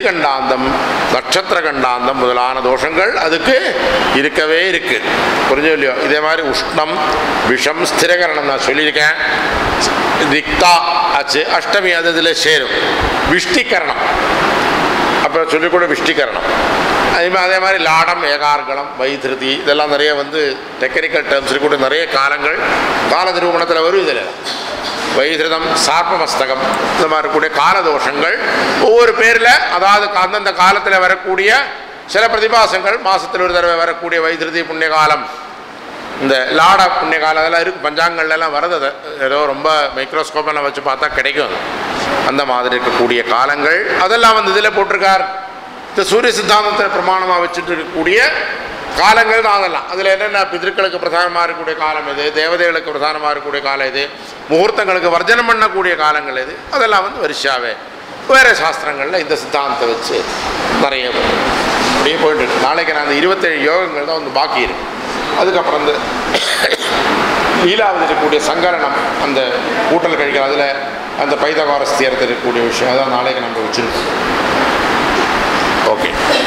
கண்டாந்தம் நட்சத்திர கண்டாந்தம் முதலான தோஷங்கள் அதுக்கு இருக்கவே இருக்கு புரிஞ்சோ இல்லையோ இதே மாதிரி உஷ்ணம் விஷம் ஸ்திரகரணம் நான் சொல்லியிருக்கேன் திக்தா ஆச்சு அஷ்டமி அது இதில் சேரும் விஷ்டிகரணம் அப்புறம் சொல்லிக்கூட விஷ்டிகரணம் அதே மாதிரி அதே மாதிரி லாடம் ஏகார்கணம் வைத்திருதி இதெல்லாம் நிறைய வந்து டெக்னிக்கல் டேர்ம்ஸ் கூட நிறைய காலங்கள் கால நிரூபணத்தில் வரும் இதில் வைதிருதம் சார்பமஸ்தகம் இந்த மாதிரி இருக்கக்கூடிய காலதோஷங்கள் ஒவ்வொரு பேரில் அதாவது அந்தந்த காலத்தில் வரக்கூடிய சில பிரதிபாசங்கள் மாதத்தில் ஒரு தடவை வரக்கூடிய வைத்திருதி புண்ணிய காலம் இந்த லாட புண்ணிய காலம் அதெல்லாம் இருக்குது பஞ்சாங்கள்லாம் வரது அது ஏதோ ரொம்ப மைக்ரோஸ்கோப்பெல்லாம் வச்சு பார்த்தா கிடைக்கும் அது. அந்த மாதிரி இருக்கக்கூடிய காலங்கள் அதெல்லாம் வந்து இதில் போட்டிருக்கார் இந்த சூரிய சித்தாந்தத்தை பிரமாணமாக வச்சுட்டு இருக்கக்கூடிய காலங்கள் தான் அதெல்லாம் அதில் என்னென்ன பிதற்களுக்கு பிரதானமாக இருக்கக்கூடிய காலம் எது தேவதைகளுக்கு பிரதானமாக இருக்கக்கூடிய காலம் எது முகூர்த்தங்களுக்கு வர்ஜனம் பண்ணக்கூடிய காலங்கள் எது அதெல்லாம் வந்து வரிசையாகவே வேறு சாஸ்திரங்களில் இந்த சித்தாந்தத்தை வச்சு நிறைய வரும். அப்படியே போயிட்டு இருக்கு நாளைக்கு நான் அந்த இருபத்தேழு யோகங்கள் தான் வந்து பாக்கி இருக்கு அதுக்கப்புறம் இந்த லீலாவில் இருக்கக்கூடிய சங்கரணம் அந்த கூட்டல் கழிக்கிற அதில் அந்த பைதகாரஸ் தீரத்தில் இருக்கக்கூடிய விஷயம் அதான் நாளைக்கு நம்ம வச்சுருக்கோம் ஓகே